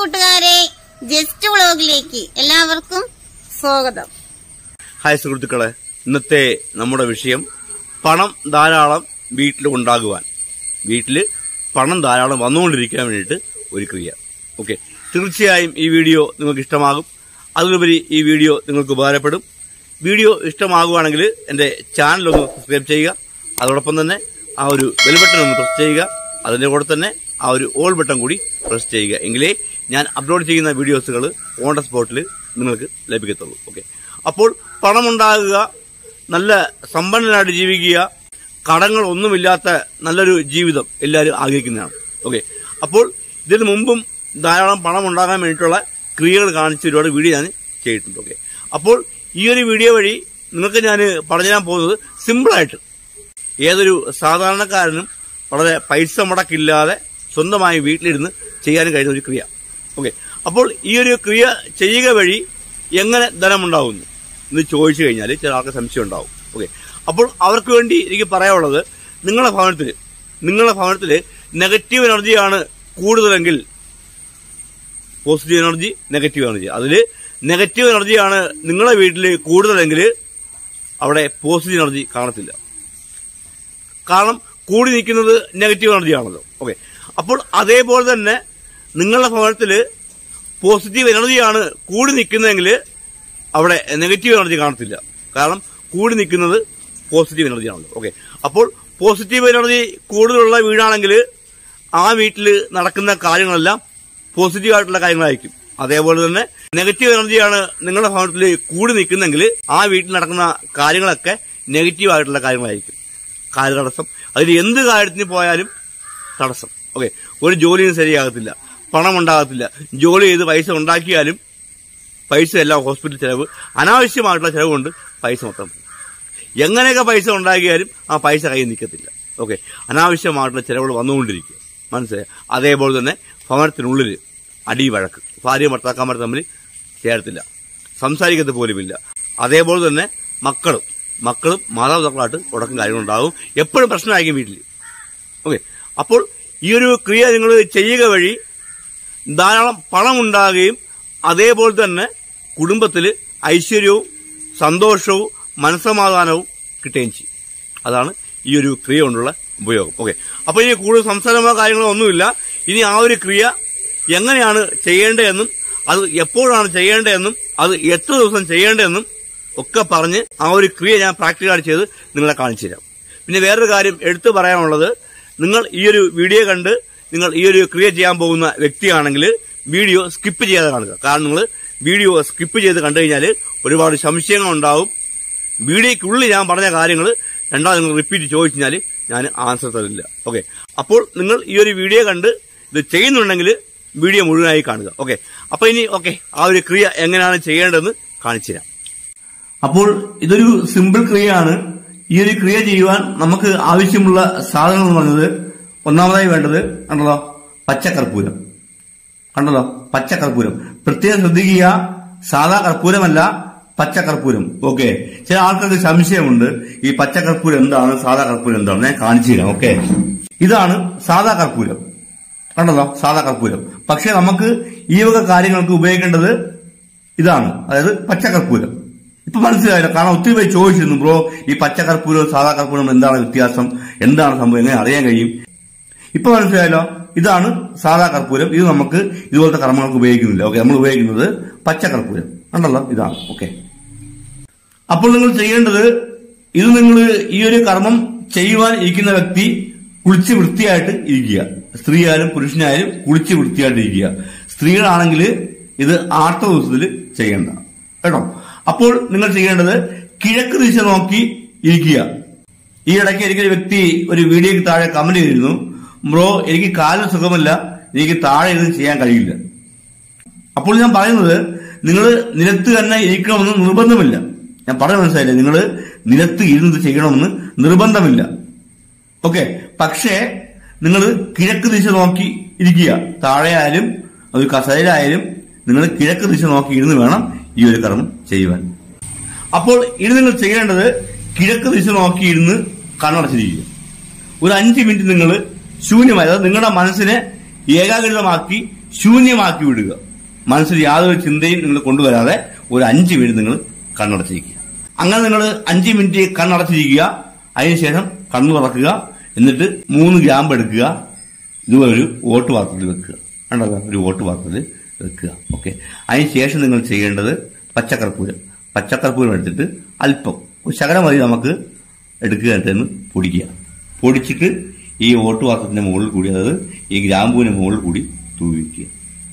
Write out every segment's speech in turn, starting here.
കൂട്ടുകാരെ ജസ്റ്റ് വ്ളോഗിലേക്ക് എല്ലാവർക്കും സ്വാഗതം ഹായ് സുഹൃത്തുക്കളെ ഇന്നത്തെ നമ്മുടെ വിഷയം പണം ധാരാളം വീട്ടിൽ ഉണ്ടാകുവാൻ വീട്ടിൽ പണം ധാരാളം വന്നുകൊണ്ടിരിക്കാൻ വേണ്ടിയിട്ട് ഒരു ക്രിയ ഓക്കെ തീർച്ചയായും ഈ വീഡിയോ നിങ്ങൾക്ക് ഇഷ്ടമാകും അതിലുപരി ഈ വീഡിയോ നിങ്ങൾക്ക് ഉപകാരപ്പെടും വീഡിയോ ഇഷ്ടമാകുവാണെങ്കിൽ എൻ്റെ ചാനൽ ഒന്ന് സബ്സ്ക്രൈബ് ചെയ്യുക അതോടൊപ്പം തന്നെ ആ ഒരു ബെൽ ബട്ടൺ ഒന്ന് പ്രസ് ചെയ്യുക അതിൻ്റെ കൂടെ തന്നെ ആ ഒരു ഓൾ ബട്ടൺ കൂടി പ്രസ് ചെയ്യുക എങ്കിലേ ഞാൻ അപ്ലോഡ് ചെയ്യുന്ന വീഡിയോസുകൾ ഓൺ ദ സ്പോട്ടിൽ നിങ്ങൾക്ക് ലഭിക്കത്തുള്ളൂ ഓക്കെ അപ്പോൾ പണമുണ്ടാകുക നല്ല സമ്പന്നനായിട്ട് ജീവിക്കുക കടങ്ങൾ ഒന്നുമില്ലാത്ത നല്ലൊരു ജീവിതം എല്ലാവരും ആഗ്രഹിക്കുന്നതാണ് ഓക്കെ അപ്പോൾ ഇതിനു മുമ്പും ധാരാളം പണം ഉണ്ടാകാൻ വേണ്ടിയിട്ടുള്ള ക്രിയകൾ കാണിച്ച് ഒരുപാട് വീഡിയോ ഞാൻ ചെയ്തിട്ടുണ്ട് ഓക്കെ അപ്പോൾ ഈ ഒരു വീഡിയോ വഴി നിങ്ങൾക്ക് ഞാൻ പറഞ്ഞു തരാൻ പോകുന്നത് സിമ്പിളായിട്ട് ഏതൊരു സാധാരണക്കാരനും വളരെ പൈസ മുടക്കില്ലാതെ സ്വന്തമായി വീട്ടിലിരുന്ന് ചെയ്യാനും കഴിയുന്ന ഒരു ക്രിയ ഓക്കെ അപ്പോൾ ഈ ഒരു ക്രിയ ചെയ്യുക വഴി എങ്ങനെ ധനമുണ്ടാകുന്നു എന്ന് ചോദിച്ചു കഴിഞ്ഞാൽ ചില ആൾക്ക് സംശയം ഉണ്ടാവും ഓക്കെ അപ്പോൾ അവർക്ക് വേണ്ടി എനിക്ക് പറയാനുള്ളത് നിങ്ങളുടെ ഭവനത്തിൽ നിങ്ങളുടെ ഭവനത്തിൽ നെഗറ്റീവ് എനർജിയാണ് കൂടുതലെങ്കിൽ പോസിറ്റീവ് എനർജി നെഗറ്റീവ് എനർജി അതിൽ നെഗറ്റീവ് എനർജിയാണ് നിങ്ങളുടെ വീട്ടിൽ കൂടുതലെങ്കിൽ അവിടെ പോസിറ്റീവ് എനർജി കാണത്തില്ല കാരണം കൂടി നിൽക്കുന്നത് നെഗറ്റീവ് എനർജി ആണല്ലോ ഓക്കെ അപ്പോൾ അതേപോലെ തന്നെ നിങ്ങളുടെ ഭവനത്തിൽ പോസിറ്റീവ് എനർജിയാണ് കൂടി നിൽക്കുന്നതെങ്കിൽ അവിടെ നെഗറ്റീവ് എനർജി കാണത്തില്ല കാരണം കൂടി നിൽക്കുന്നത് പോസിറ്റീവ് എനർജി ആണല്ലോ ഓക്കെ അപ്പോൾ പോസിറ്റീവ് എനർജി കൂടുതലുള്ള വീടാണെങ്കിൽ ആ വീട്ടിൽ നടക്കുന്ന കാര്യങ്ങളെല്ലാം പോസിറ്റീവ് ആയിട്ടുള്ള കാര്യങ്ങളായിരിക്കും അതേപോലെ തന്നെ നെഗറ്റീവ് എനർജിയാണ് നിങ്ങളുടെ ഭവനത്തിൽ കൂടി നിൽക്കുന്നെങ്കിൽ ആ വീട്ടിൽ നടക്കുന്ന കാര്യങ്ങളൊക്കെ നെഗറ്റീവ് ആയിട്ടുള്ള കാര്യങ്ങളായിരിക്കും കാര്യതടസ്സം അതിൽ എന്ത് കാര്യത്തിന് പോയാലും തടസ്സം ഓക്കെ ഒരു ജോലിയും ശരിയാകത്തില്ല പണം ഉണ്ടാകത്തില്ല ജോലി ചെയ്ത് പൈസ ഉണ്ടാക്കിയാലും പൈസ എല്ലാം ഹോസ്പിറ്റൽ ചെലവ് അനാവശ്യമായിട്ടുള്ള ചെലവ് കൊണ്ട് പൈസ മൊത്തം പോകും. എങ്ങനെയൊക്കെ പൈസ ഉണ്ടാക്കിയാലും ആ പൈസ കയ്യിൽ നിൽക്കത്തില്ല ഓക്കെ അനാവശ്യമായിട്ടുള്ള ചെലവുകൾ വന്നുകൊണ്ടിരിക്കുക മനസ്സിലായി അതേപോലെ തന്നെ ഭവനത്തിനുള്ളിൽ അടി വഴക്ക് ഭാര്യ ഭർത്താക്കന്മാർ തമ്മിൽ ചേരത്തില്ല സംസാരിക്കത്ത് പോലുമില്ല അതേപോലെ തന്നെ മക്കളും മക്കളും മാതാപിതാക്കളായിട്ട് ഉടക്കം കാര്യങ്ങളുണ്ടാകും എപ്പോഴും പ്രശ്നമായിരിക്കും വീട്ടിൽ ഓക്കെ അപ്പോൾ ഈ ഒരു ക്രിയ നിങ്ങൾ ചെയ്യുക വഴി ധാരാളം പണം ഉണ്ടാകുകയും അതേപോലെ തന്നെ കുടുംബത്തിൽ ഐശ്വര്യവും സന്തോഷവും മനസ്സമാധാനവും കിട്ടുകയും ചെയ്യും അതാണ് ഈ ഒരു ക്രിയ കൊണ്ടുള്ള ഉപയോഗം ഓക്കെ അപ്പോൾ ഇനി കൂടുതൽ സംസാരമോ കാര്യങ്ങളോ ഒന്നുമില്ല ഇനി ആ ഒരു ക്രിയ എങ്ങനെയാണ് ചെയ്യേണ്ടതെന്നും അത് എപ്പോഴാണ് ചെയ്യേണ്ടതെന്നും അത് എത്ര ദിവസം ചെയ്യേണ്ടതെന്നും ഒക്കെ പറഞ്ഞ് ആ ഒരു ക്രിയ ഞാൻ പ്രാക്ടിക്കലായിട്ട് ചെയ്ത് നിങ്ങളെ കാണിച്ചു തരാം പിന്നെ വേറൊരു കാര്യം എടുത്തു പറയാനുള്ളത് നിങ്ങൾ ഈ ഒരു വീഡിയോ കണ്ട് നിങ്ങൾ ഈ ഒരു ക്രിയ ചെയ്യാൻ പോകുന്ന വ്യക്തിയാണെങ്കിൽ വീഡിയോ സ്കിപ്പ് ചെയ്യാതെ കാണുക കാരണം നിങ്ങൾ വീഡിയോ സ്കിപ്പ് ചെയ്ത് കണ്ടു കഴിഞ്ഞാൽ ഒരുപാട് സംശയങ്ങൾ ഉണ്ടാവും വീഡിയോയ്ക്കുള്ളിൽ ഞാൻ പറഞ്ഞ കാര്യങ്ങൾ രണ്ടാമത് നിങ്ങൾ റിപ്പീറ്റ് ചോദിച്ചു കഴിഞ്ഞാൽ ഞാൻ ആൻസർ തരില്ല ഓക്കെ അപ്പോൾ നിങ്ങൾ ഈ ഒരു വീഡിയോ കണ്ട് ഇത് ചെയ്യുന്നുണ്ടെങ്കിൽ വീഡിയോ മുഴുവനായി കാണുക ഓക്കെ അപ്പൊ ഇനി ഓക്കെ ആ ഒരു ക്രിയ എങ്ങനെയാണ് ചെയ്യേണ്ടതെന്ന് കാണിച്ചു തരാം അപ്പോൾ ഇതൊരു സിമ്പിൾ ക്രിയയാണ് ഈ ഒരു ക്രിയ ചെയ്യുവാൻ നമുക്ക് ആവശ്യമുള്ള സാധനങ്ങൾ എന്ന് പറഞ്ഞത് ഒന്നാമതായി വേണ്ടത് കണ്ടല്ലോ പച്ചക്കർപ്പൂരം കണ്ടല്ലോ പച്ചക്കർപ്പൂരം പ്രത്യേകം ശ്രദ്ധിക്കുക സാധാ കർപ്പൂരമല്ല പച്ചക്കർപ്പൂരം ഓക്കെ ചില ആൾക്കാർക്ക് സംശയമുണ്ട് ഈ പച്ചക്കർപ്പൂരം എന്താണ് സാധാ കർപ്പൂരം എന്താണ് ഞാൻ കാണിച്ചു തരാം ഓക്കെ ഇതാണ് സാധാ കർപ്പൂരം കണ്ടല്ലോ സാധാ കർപ്പൂരം പക്ഷെ നമുക്ക് ഈ വക കാര്യങ്ങൾക്ക് ഉപയോഗിക്കേണ്ടത് ഇതാണ് അതായത് പച്ചക്കർപ്പൂരം ഇപ്പൊ മനസ്സിലായല്ലോ കാരണം ഒത്തിരി പേര് ചോദിച്ചിരുന്നു ബ്രോ ഈ പച്ചക്കർപ്പൂരവും സാധാ കർപ്പൂരവും എന്താണ് വ്യത്യാസം എന്താണ് സംഭവം എങ്ങനെ അറിയാൻ കഴിയും ഇപ്പൊ മനസ്സിലായല്ലോ ഇതാണ് സാധാ കർപ്പൂരം ഇത് നമുക്ക് ഇതുപോലത്തെ കർമ്മങ്ങൾക്ക് ഉപയോഗിക്കുന്നില്ല ഓക്കെ നമ്മൾ ഉപയോഗിക്കുന്നത് പച്ചക്കർപ്പൂരം കണ്ടല്ലോ ഇതാണ് ഓക്കെ അപ്പോൾ നിങ്ങൾ ചെയ്യേണ്ടത് ഇത് നിങ്ങൾ ഈ ഒരു കർമ്മം ചെയ്യുവാൻ ഇരിക്കുന്ന വ്യക്തി കുളിച്ച് വൃത്തിയായിട്ട് ഇരിക്കുക സ്ത്രീയായാലും പുരുഷനായാലും കുളിച്ച് വൃത്തിയായിട്ട് ഇരിക്കുക സ്ത്രീകളാണെങ്കിൽ ഇത് ആർത്ത ദിവസത്തിൽ ചെയ്യേണ്ട കേട്ടോ അപ്പോൾ നിങ്ങൾ ചെയ്യേണ്ടത് കിഴക്ക് ദിശ നോക്കി ഇരിക്കുക ഈ ഇടയ്ക്ക് എനിക്കൊരു വ്യക്തി ഒരു വീഡിയോയ്ക്ക് താഴെ കമന്റ് ചെയ്തിരുന്നു ബ്രോ എനിക്ക് കാലിന് സുഖമില്ല എനിക്ക് താഴെ ഇരുന്ന് ചെയ്യാൻ കഴിയില്ല അപ്പോൾ ഞാൻ പറയുന്നത് നിങ്ങൾ നിലത്ത് തന്നെ ഇരിക്കണമെന്ന് നിർബന്ധമില്ല ഞാൻ പറഞ്ഞ മനസ്സിലായില്ലേ നിങ്ങൾ നിലത്ത് ഇരുന്ന് ചെയ്യണമെന്ന് നിർബന്ധമില്ല ഓക്കെ പക്ഷേ നിങ്ങൾ കിഴക്ക് ദിശ നോക്കി ഇരിക്കുക താഴെയായാലും ഒരു കസേരയായാലും നിങ്ങൾ കിഴക്ക് ദിശ നോക്കി ഇരുന്ന് വേണം ഈ ഒരു കർമ്മം ചെയ്യുവാൻ അപ്പോൾ ഇത് നിങ്ങൾ ചെയ്യേണ്ടത് കിഴക്ക് ദിശ നോക്കി ഇരുന്ന് കണ്ണടച്ചിരിക്കുക ഒരു അഞ്ച് മിനിറ്റ് നിങ്ങൾ ശൂന്യമായി അതായത് നിങ്ങളുടെ മനസ്സിനെ ഏകാഗ്രതമാക്കി ശൂന്യമാക്കി വിടുക മനസ്സിൽ യാതൊരു ചിന്തയും നിങ്ങൾ കൊണ്ടുവരാതെ ഒരു അഞ്ച് മിനിറ്റ് നിങ്ങൾ കണ്ണടച്ചിരിക്കുക അങ്ങനെ നിങ്ങൾ അഞ്ച് മിനിറ്റ് കണ്ണടച്ചിരിക്കുക അതിനുശേഷം കണ്ണു തുറക്കുക എന്നിട്ട് മൂന്ന് ഗ്രാമ്പ് എടുക്കുക ഇതുപോലെ ഒരു ഓട്ട് പാത്രത്തിൽ വെക്കുക കണ്ടോ ഒരു ഓട്ട് പാത്രത്തിൽ വെക്കുക ഓക്കെ അതിനുശേഷം നിങ്ങൾ ചെയ്യേണ്ടത് പച്ചക്കർപ്പൂരം പച്ചക്കർപ്പൂരം എടുത്തിട്ട് അല്പം ഒരു ശകലം മതി നമുക്ക് എടുക്കുക എന്നിട്ട് പൊടിക്കുക പൊടിച്ചിട്ട് ഈ ഓട്ട് പാത്രത്തിന്റെ മുകളിൽ കൂടി അതായത് ഈ ഗ്രാമ്പൂവിന്റെ മുകളിൽ കൂടി തൂവി വയ്ക്കുക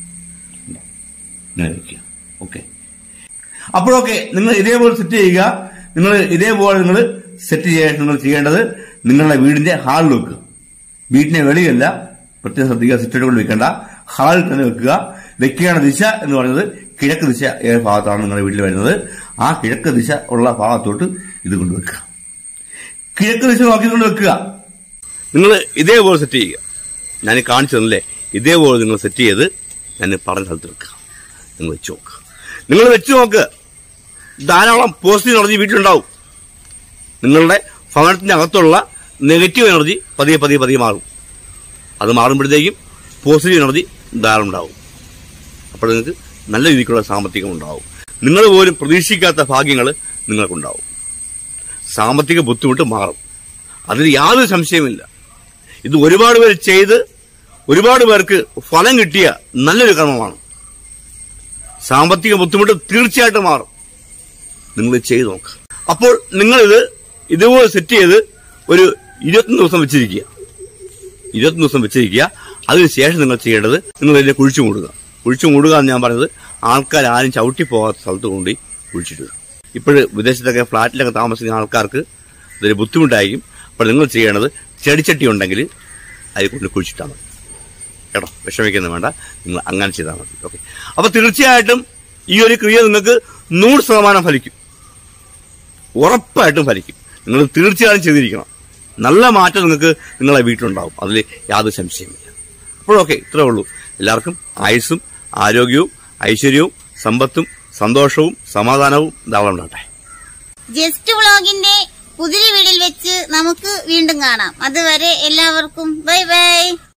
ഇങ്ങനെ വയ്ക്കുക ഓക്കെ അപ്പോഴൊക്കെ നിങ്ങൾ ഇതേപോലെ സെറ്റ് ചെയ്യുക നിങ്ങൾ ഇതേപോലെ നിങ്ങൾ സെറ്റ് ചെയ്യാൻ നിങ്ങൾ ചെയ്യേണ്ടത് നിങ്ങളുടെ വീടിന്റെ ഹാളിൽ വെക്കുക വീട്ടിനെ വെളിയല്ല പ്രത്യേകം ശ്രദ്ധിക്കുക സിറ്റോടുകൾ വെക്കേണ്ട ഹാളിൽ തന്നെ വെക്കുക വെക്കേണ്ട ദിശ എന്ന് പറയുന്നത് കിഴക്ക് ദിശ ഏത് ഭാഗത്താണ് നിങ്ങളുടെ വീട്ടിൽ വരുന്നത് ആ കിഴക്ക് ദിശ ഉള്ള ഭാഗത്തോട്ട് ഇത് കൊണ്ടുവെക്കുക കിഴക്ക് ദിശ നോക്കിക്കൊണ്ട് വെക്കുക നിങ്ങൾ ഇതേപോലെ സെറ്റ് ചെയ്യുക ഞാൻ ഈ കാണിച്ചു തന്നില്ലേ ഇതേപോലെ നിങ്ങൾ സെറ്റ് ചെയ്ത് ഞാൻ പറഞ്ഞ സ്ഥലത്ത് വെക്കുക നിങ്ങൾ വെച്ച് നോക്കുക നിങ്ങൾ വെച്ച് നോക്ക് ധാരാളം പോസിറ്റീവ് എനർജി വീട്ടിലുണ്ടാവും നിങ്ങളുടെ ഭവനത്തിന്റെ അകത്തുള്ള നെഗറ്റീവ് എനർജി പതിയെ പതിയെ പതിയെ മാറും അത് മാറുമ്പോഴത്തേക്കും പോസിറ്റീവ് എനർജി ധാരാളം ഉണ്ടാവും അപ്പോൾ നിങ്ങൾക്ക് നല്ല രീതിക്കുള്ള സാമ്പത്തികം ഉണ്ടാവും നിങ്ങൾ പോലും പ്രതീക്ഷിക്കാത്ത ഭാഗ്യങ്ങൾ നിങ്ങൾക്കുണ്ടാവും സാമ്പത്തിക ബുദ്ധിമുട്ട് മാറും അതിൽ യാതൊരു സംശയമില്ല ഇത് ഒരുപാട് പേര് ചെയ്ത് ഒരുപാട് പേർക്ക് ഫലം കിട്ടിയ നല്ലൊരു കർമ്മമാണ് സാമ്പത്തിക ബുദ്ധിമുട്ട് തീർച്ചയായിട്ടും മാറും നിങ്ങൾ ഇത് ചെയ്ത് നോക്കുക അപ്പോൾ നിങ്ങളിത് ഇതുപോലെ സെറ്റ് ചെയ്ത് ഒരു ഇരുപത്തൊന്ന് ദിവസം വെച്ചിരിക്കുക ഇരുപത്തൊന്ന് ദിവസം വെച്ചിരിക്കുക അതിനുശേഷം നിങ്ങൾ ചെയ്യേണ്ടത് നിങ്ങൾ ഇതിനെ കുഴിച്ചു മൂടുക കുഴിച്ചു മൂടുക എന്ന് ഞാൻ പറഞ്ഞത് ആൾക്കാർ ആരും ചവിട്ടി പോകാത്ത സ്ഥലത്ത് കൊണ്ടുപോയി കുഴിച്ചിടുക ഇപ്പോഴ് വിദേശത്തൊക്കെ ഫ്ലാറ്റിലൊക്കെ താമസിക്കുന്ന ആൾക്കാർക്ക് ഇതൊരു ബുദ്ധിമുട്ടായിരിക്കും അപ്പോൾ നിങ്ങൾ ചെയ്യേണ്ടത് ചെടിച്ചട്ടി ഉണ്ടെങ്കിൽ അതിൽ കൊണ്ട് കുഴിച്ചിട്ടാൽ മതി കേട്ടോ വിഷമിക്കുന്നത് വേണ്ട നിങ്ങൾ അങ്ങനെ ചെയ്താൽ മതി ഓക്കെ അപ്പൊ തീർച്ചയായിട്ടും ഈ ഒരു ക്രിയ നിങ്ങൾക്ക് നൂറ് ശതമാനം ഫലിക്കും ഉറപ്പായിട്ടും ഫലിക്കും നിങ്ങൾ തീർച്ചയായും ചെയ്തിരിക്കണം നല്ല മാറ്റം നിങ്ങൾക്ക് നിങ്ങളെ വീട്ടിലുണ്ടാവും അതിൽ യാതൊരു സംശയമില്ല അപ്പോഴൊക്കെ ഇത്രേ ഉള്ളൂ എല്ലാവർക്കും ആയുസ്സും ആരോഗ്യവും ഐശ്വര്യവും സമ്പത്തും സന്തോഷവും സമാധാനവും ധാരാളം ഉണ്ടാകട്ടെ ജസ്റ്റ് വ്ളോഗിന്റെ പുതിയ വീടിൽ വെച്ച് നമുക്ക് വീണ്ടും കാണാം അതുവരെ എല്ലാവർക്കും ബൈ ബൈ